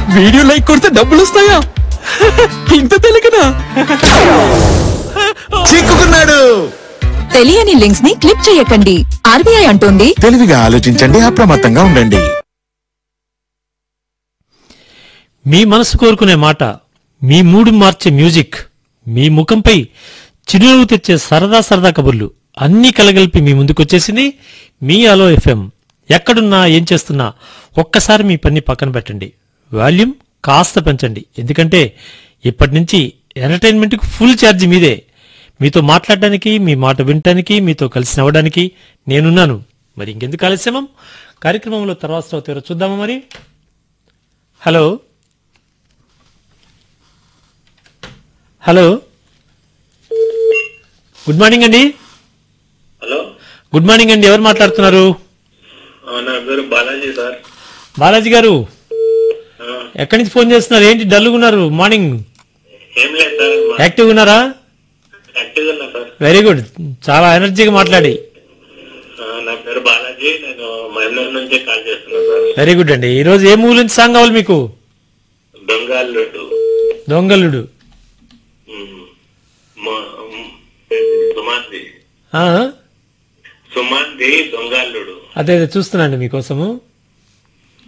video like కొడితే డబ్బులు వస్తాయా ఇంత తెలియకనా చిక్కుకున్నాడు తెలియని లింక్స్ ని క్లిక్ చేయకండి ఆర్బీఐ అంటోంది తెలివిగా ఆలోచించండి అప్రమత్తంగా ఉండండి మీ మనసు కోరుకునే మాట మీ మూడు మార్చే మ్యూజిక్ మీ ముఖంపై చిరునవ్వు తెచ్చే సరదా సరదా కబుర్లు అన్నీ కలగలిపి మీ ముందుకొచ్చేసింది మీ అలో ఎఫ్ఎం ఎక్కడున్నా ఏం చేస్తున్నా ఒక్కసారి మీ పని పక్కన పెట్టండి వాల్యూమ్ కాస్త పెంచండి ఎందుకంటే ఇప్పటి నుంచి ఎంటర్టైన్మెంట్కి ఫుల్ ఛార్జ్ మీదే మీతో మాట్లాడడానికి మీ మాట వినటానికి మీతో కలిసి నవ్వడానికి నేనున్నాను మరి ఇంకెందుకు ఆలస్యమం కార్యక్రమంలో తర్వాత శ్రోత చూద్దామా మరి హలో హలో గుడ్ మార్నింగ్ అండి హలో గుడ్ మార్నింగ్ అండి ఎవరు మాట్లాడుతున్నారు ఆ, నా పేరు బాలాజీ సార్ బాలాజీ గారు ఆ, ఎక్కడి నుంచి ఫోన్ చేస్తున్నారు ఏంటి డల్గా ఉన్నారు మార్నింగ్ ఏం లేదు సార్ మా- యాక్టివ్గా ఉన్నారా యాక్టివ్గా ఉన్నా సార్ వెరీ గుడ్ చాలా ఎనర్జీగా మాట్లాడి ఆ, నా పేరు బాలాజీ నేను మహబూబ్ నుంచి కాల్ చేస్తున్నా సార్ వెరీ గుడ్ అండి ఈ రోజు ఏ మూవీ నుంచి సాంగ్ కావాలి మీకు దొంగల్లుడు దొంగలుడు ఉమ్, మా- ఉమ్, సుమాన్ది ఆ, సుమాన్ది దొంగల్లుడు అదే అదే చూస్తున్నాండి మీకోసము